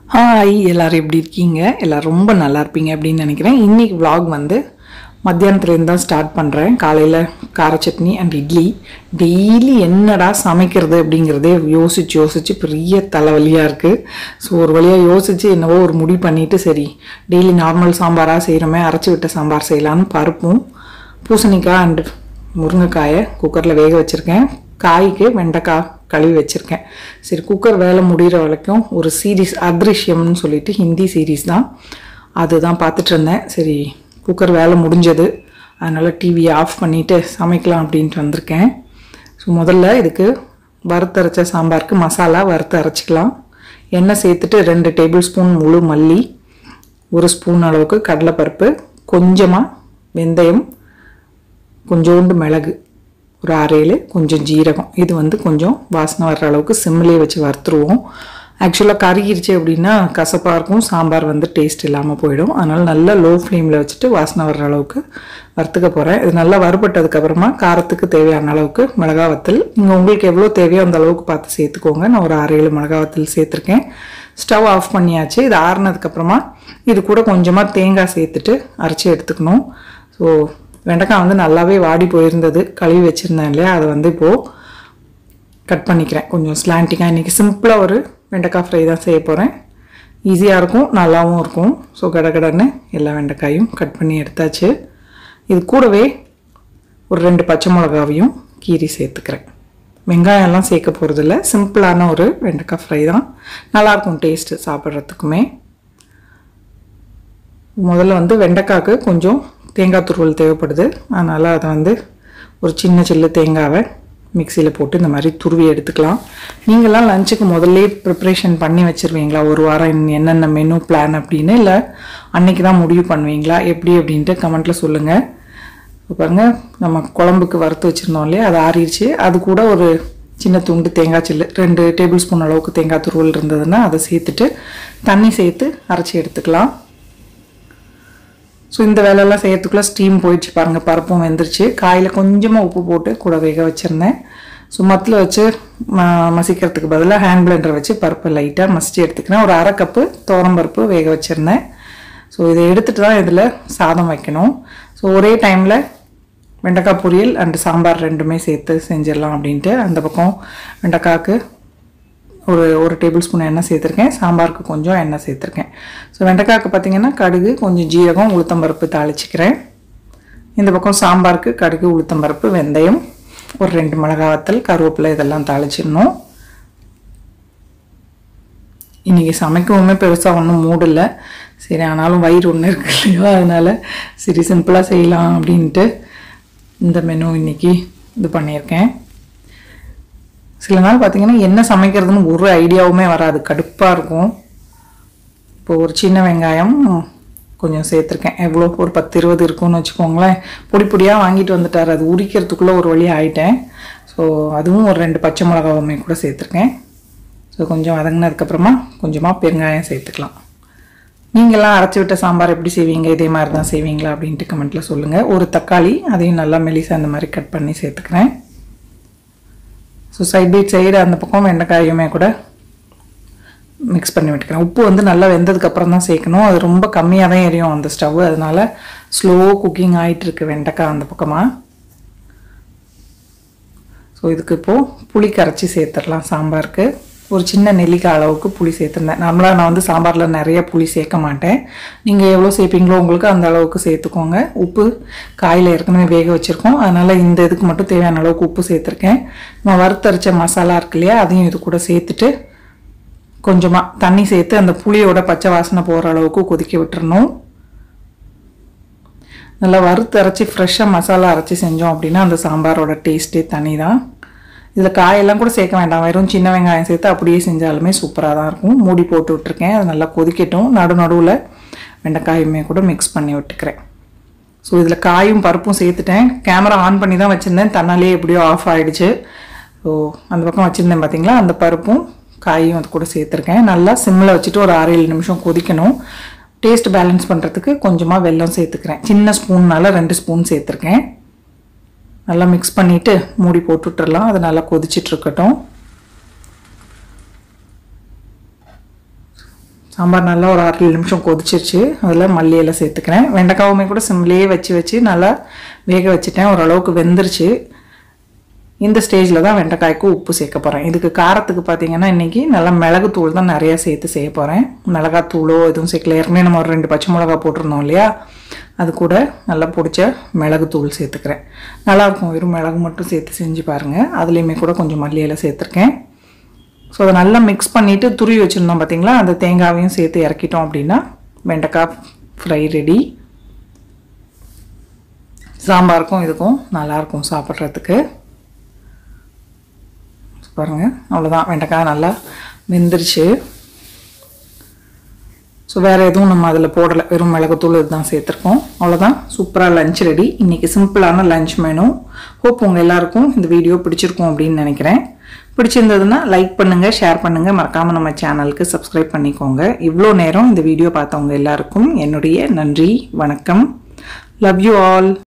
hi எல்லாரும் எப்படி இருக்கீங்க எல்லாரும் ரொம்ப நல்லா இருப்பீங்க அப்படின்னு நினைக்கிறேன் இன்னைக்கு vlog வந்து மத்தியானத்துலேருந்து தான் ஸ்டார்ட் பண்ணுறேன் காலையில் கார சட்னி அண்ட் இட்லி டெய்லி என்னடா சமைக்கிறது அப்படிங்கிறதே யோசிச்சு யோசிச்சு பெரிய தலைவலியாக இருக்குது ஸோ ஒரு வழியாக யோசிச்சு என்னவோ ஒரு முடிவு பண்ணிட்டு சரி டெய்லி நார்மல் சாம்பாராக செய்கிறோமே அரைச்சி விட்ட சாம்பார் செய்யலான்னு பருப்பும் பூசணிக்காய் அண்ட் முருங்கைக்காயை குக்கரில் வேக வச்சுருக்கேன் காய்க்கு வெண்டைக்காய் கழுவி வச்சுருக்கேன் சரி குக்கர் வேலை முடிகிற வரைக்கும் ஒரு சீரீஸ் அத்ரிஷ்யம்னு சொல்லிட்டு ஹிந்தி சீரீஸ் தான் அதுதான் பார்த்துட்டு இருந்தேன் சரி குக்கர் வேலை முடிஞ்சது அதனால் டிவியை ஆஃப் பண்ணிவிட்டு சமைக்கலாம் அப்படின்ட்டு வந்திருக்கேன் ஸோ முதல்ல இதுக்கு வறுத்தரைச்ச சாம்பாருக்கு மசாலா வறுத்து அரைச்சிக்கலாம் எண்ணெய் சேர்த்துட்டு ரெண்டு டேபிள் ஸ்பூன் முழு மல்லி ஒரு ஸ்பூன் அளவுக்கு கடலைப்பருப்பு கொஞ்சமாக வெந்தயம் கொஞ்சோண்டு மிளகு ஒரு அரையில் கொஞ்சம் ஜீரகம் இது வந்து கொஞ்சம் வாசனை வர்ற அளவுக்கு சிம்லேயே வச்சு வறுத்துருவோம் ஆக்சுவலாக கருகிருச்சு அப்படின்னா கசப்பாக இருக்கும் சாம்பார் வந்து டேஸ்ட் இல்லாமல் போயிடும் அதனால் நல்லா லோ ஃப்ளேமில் வச்சுட்டு வாசனை வர்ற அளவுக்கு வறுத்துக்க போகிறேன் இது நல்லா வறுபட்டதுக்கப்புறமா காரத்துக்கு தேவையான அளவுக்கு மிளகா வத்தல் நீங்கள் உங்களுக்கு எவ்வளோ தேவையோ அந்த அளவுக்கு பார்த்து சேர்த்துக்கோங்க நான் ஒரு அரையில் மிளகா வத்தல் சேர்த்துருக்கேன் ஸ்டவ் ஆஃப் பண்ணியாச்சு இது ஆறுனதுக்கப்புறமா இது கூட கொஞ்சமாக தேங்காய் சேர்த்துட்டு அரைச்சி எடுத்துக்கணும் ஸோ வெண்டைக்காய் வந்து நல்லாவே வாடி போயிருந்தது கழுவி வச்சுருந்தேன் இல்லையா அதை வந்து இப்போது கட் பண்ணிக்கிறேன் கொஞ்சம் ஸ்லாண்டிங்காக இன்றைக்கி சிம்பிளாக ஒரு வெண்டைக்காய் ஃப்ரை தான் செய்ய போகிறேன் ஈஸியாக இருக்கும் நல்லாவும் இருக்கும் ஸோ கடகடன்னு எல்லா வெண்டைக்காயும் கட் பண்ணி எடுத்தாச்சு இது கூடவே ஒரு ரெண்டு பச்சை மிளகாவையும் கீரி சேர்த்துக்கிறேன் வெங்காயம்லாம் சேர்க்க போகிறதில்ல சிம்பிளான ஒரு வெண்டைக்காய் ஃப்ரை தான் நல்லாயிருக்கும் டேஸ்ட்டு சாப்பிட்றதுக்குமே முதல்ல வந்து வெண்டைக்காய்க்கு கொஞ்சம் தேங்காய் துருவல் தேவைப்படுது அதனால் அதை வந்து ஒரு சின்ன சில்லு தேங்காவை மிக்சியில் போட்டு இந்த மாதிரி துருவி எடுத்துக்கலாம் நீங்களாம் லஞ்சுக்கு முதல்ல ப்ரிப்ரேஷன் பண்ணி வச்சுருவீங்களா ஒரு வாரம் இன்னும் என்னென்ன மெனு பிளான் அப்படின்னு இல்லை அன்னைக்கு தான் முடிவு பண்ணுவீங்களா எப்படி அப்படின்ட்டு கமெண்ட்டில் சொல்லுங்கள் இப்போ பாருங்க நம்ம குழம்புக்கு வறுத்து வச்சுருந்தோம் இல்லையா அது ஆறிடுச்சு அது கூட ஒரு சின்ன துண்டு தேங்காய் சில்லு ரெண்டு டேபிள் ஸ்பூன் அளவுக்கு தேங்காய் துருவல் இருந்ததுன்னா அதை சேர்த்துட்டு தண்ணி சேர்த்து அரைச்சி எடுத்துக்கலாம் ஸோ இந்த வேலையெல்லாம் செய்யறதுக்குள்ளே ஸ்டீம் போயிடுச்சு பாருங்கள் பருப்பும் வெந்துருச்சு காயில் கொஞ்சமாக உப்பு போட்டு கூட வேக வச்சுருந்தேன் ஸோ மத்தில் வச்சு ம மசிக்கிறதுக்கு பதிலாக ஹேண்ட் பிளெண்டர் வச்சு பருப்பை லைட்டாக மசிச்சு எடுத்துக்கிறேன் ஒரு அரை கப்பு பருப்பு வேக வச்சுருந்தேன் ஸோ இதை எடுத்துகிட்டு தான் இதில் சாதம் வைக்கணும் ஸோ ஒரே டைமில் வெண்டைக்காய் பொரியல் அண்டு சாம்பார் ரெண்டுமே சேர்த்து செஞ்சிடலாம் அப்படின்ட்டு அந்த பக்கம் வெண்டைக்காய்க்கு ஒரு ஒரு டேபிள் ஸ்பூன் எண்ணெய் சேர்த்துருக்கேன் சாம்பாருக்கு கொஞ்சம் எண்ணெய் சேர்த்துருக்கேன் ஸோ வெண்டைக்காய்க்கு பார்த்தீங்கன்னா கடுகு கொஞ்சம் ஜீரகம் உளுத்தம்பருப்பு தாளிச்சிக்கிறேன் இந்த பக்கம் சாம்பாருக்கு கடுகு உளுத்தம்பருப்பு வெந்தயம் ஒரு ரெண்டு மிளகா வத்தல் கருவேப்பிலை இதெல்லாம் தாளிச்சிடணும் இன்றைக்கி சமைக்கவுமே பெருசாக ஒன்றும் மூடு இல்லை சரி ஆனாலும் வயிறு ஒன்று இருக்கு இல்லையா அதனால் சரி சிம்பிளாக செய்யலாம் அப்படின்ட்டு இந்த மெனு இன்றைக்கி இது பண்ணியிருக்கேன் சில நாள் பார்த்தீங்கன்னா என்ன சமைக்கிறதுன்னு ஒரு ஐடியாவுமே வராது கடுப்பாக இருக்கும் இப்போ ஒரு சின்ன வெங்காயம் கொஞ்சம் சேர்த்துருக்கேன் எவ்வளோ ஒரு பத்து இருபது இருக்கும்னு வச்சுக்கோங்களேன் பொடி பொடியாக வாங்கிட்டு வந்துட்டார் அது உரிக்கிறதுக்குள்ளே ஒரு வழி ஆயிட்டேன் ஸோ அதுவும் ஒரு ரெண்டு பச்சை மிளகாவுமே கூட சேர்த்துருக்கேன் ஸோ கொஞ்சம் வதங்கினதுக்கப்புறமா கொஞ்சமாக பெருங்காயம் சேர்த்துக்கலாம் நீங்களாம் அரைச்சி விட்ட சாம்பார் எப்படி செய்வீங்க இதே மாதிரி தான் செய்வீங்களா அப்படின்ட்டு கமெண்ட்டில் சொல்லுங்கள் ஒரு தக்காளி அதையும் நல்லா மெலிசா அந்த மாதிரி கட் பண்ணி சேர்த்துக்கிறேன் ஸோ சைட் பைட் சைடு அந்த பக்கம் வெண்டைக்காயுமே கூட மிக்ஸ் பண்ணி விட்டுக்கிறேன் உப்பு வந்து நல்லா வெந்ததுக்கப்புறம் தான் சேர்க்கணும் அது ரொம்ப கம்மியாக தான் எரியும் அந்த ஸ்டவ் அதனால ஸ்லோ குக்கிங் ஆகிட்டு இருக்கு வெண்டைக்காய் அந்த பக்கமாக ஸோ இதுக்கு இப்போது புளி கரைச்சி சேர்த்துடலாம் சாம்பாருக்கு ஒரு சின்ன நெல்லிக்காய் அளவுக்கு புளி சேர்த்துருந்தேன் நார்மலாக நான் வந்து சாம்பாரில் நிறைய புளி சேர்க்க மாட்டேன் நீங்கள் எவ்வளோ சேர்ப்பீங்களோ உங்களுக்கு அந்த அளவுக்கு சேர்த்துக்கோங்க உப்பு காயில் ஏற்கனவே வேக வச்சுருக்கோம் அதனால் இந்த இதுக்கு மட்டும் தேவையான அளவுக்கு உப்பு சேர்த்துருக்கேன் நம்ம வறுத்தரைச்ச மசாலா இருக்கு இல்லையா அதையும் இது கூட சேர்த்துட்டு கொஞ்சமாக தண்ணி சேர்த்து அந்த புளியோட பச்சை வாசனை போகிற அளவுக்கு கொதிக்க விட்டுறணும் நல்லா வறுத்து அரைச்சி ஃப்ரெஷ்ஷாக மசாலா அரைச்சி செஞ்சோம் அப்படின்னா அந்த சாம்பாரோட டேஸ்ட்டே தனி தான் இதில் காயெல்லாம் கூட சேர்க்க வேண்டாம் வெறும் சின்ன வெங்காயம் சேர்த்து அப்படியே செஞ்சாலுமே சூப்பராக தான் இருக்கும் மூடி போட்டு விட்டுருக்கேன் அது நல்லா கொதிக்கட்டும் நடு நடுவில் வெண்டைக்காயுமே கூட மிக்ஸ் பண்ணி விட்டுக்கிறேன் ஸோ இதில் காயும் பருப்பும் சேர்த்துட்டேன் கேமரா ஆன் பண்ணி தான் வச்சுருந்தேன் தன்னாலே எப்படியோ ஆஃப் ஆகிடுச்சு ஸோ அந்த பக்கம் வச்சுருந்தேன் பார்த்தீங்களா அந்த பருப்பும் காயும் அது கூட சேர்த்துருக்கேன் நல்லா சிம்மில் வச்சுட்டு ஒரு ஆறு ஏழு நிமிஷம் கொதிக்கணும் டேஸ்ட் பேலன்ஸ் பண்ணுறதுக்கு கொஞ்சமாக வெல்லம் சேர்த்துக்கிறேன் சின்ன ஸ்பூன்னால் ரெண்டு ஸ்பூன் சேர்த்துருக்கேன் நல்லா மிக்ஸ் பண்ணிவிட்டு மூடி போட்டு விட்டுறலாம் அது நல்லா கொதிச்சிட்டு இருக்கட்டும் சாம்பார் நல்லா ஒரு ஆறு ஏழு நிமிஷம் கொதிச்சிருச்சு அதில் மல்லி எல்லாம் சேர்த்துக்கிறேன் வெண்டைக்காவுமே கூட சிம்லேயே வச்சு வச்சு நல்லா வேக வச்சுட்டேன் ஓரளவுக்கு வெந்துருச்சு இந்த ஸ்டேஜில் தான் வெண்டைக்காய்க்கு உப்பு சேர்க்க போகிறேன் இதுக்கு காரத்துக்கு பார்த்தீங்கன்னா இன்றைக்கி நல்லா மிளகுத்தூள் தான் நிறையா சேர்த்து செய்ய போகிறேன் மிளகாத்தூளோ எதுவும் சேர்க்கல ஏற்கனவே நம்ம ஒரு ரெண்டு பச்சை மிளகா போட்டிருந்தோம் இல்லையா அது கூட நல்லா பிடிச்ச மிளகுத்தூள் சேர்த்துக்கிறேன் நல்லாயிருக்கும் வெறும் மிளகு மட்டும் சேர்த்து செஞ்சு பாருங்கள் அதுலேயுமே கூட கொஞ்சம் மல்லி இலை சேர்த்துருக்கேன் ஸோ அதை நல்லா மிக்ஸ் பண்ணிவிட்டு துருவி வச்சுருந்தோம் பார்த்தீங்களா அந்த தேங்காவையும் சேர்த்து இறக்கிட்டோம் அப்படின்னா வெண்டைக்காய் ஃப்ரை ரெடி சாம்பாருக்கும் இதுக்கும் நல்லாயிருக்கும் சாப்பிட்றதுக்கு பாருங்கள் அவ்வளோதான் வெண்டைக்காய் நல்லா வெந்துருச்சு ஸோ வேறு எதுவும் நம்ம அதில் போடலை வெறும் மிளகுத்தூள் இதுதான் சேர்த்துருக்கோம் அவ்வளோதான் சூப்பராக லஞ்ச் ரெடி இன்றைக்கி சிம்பிளான லஞ்ச் மெனு ஹோப் உங்கள் எல்லாருக்கும் இந்த வீடியோ பிடிச்சிருக்கும் அப்படின்னு நினைக்கிறேன் பிடிச்சிருந்ததுன்னா லைக் பண்ணுங்கள் ஷேர் பண்ணுங்கள் மறக்காமல் நம்ம சேனலுக்கு சப்ஸ்கிரைப் பண்ணிக்கோங்க இவ்வளோ நேரம் இந்த வீடியோ பார்த்தவங்க எல்லாருக்கும் என்னுடைய நன்றி வணக்கம் லவ் யூ ஆல்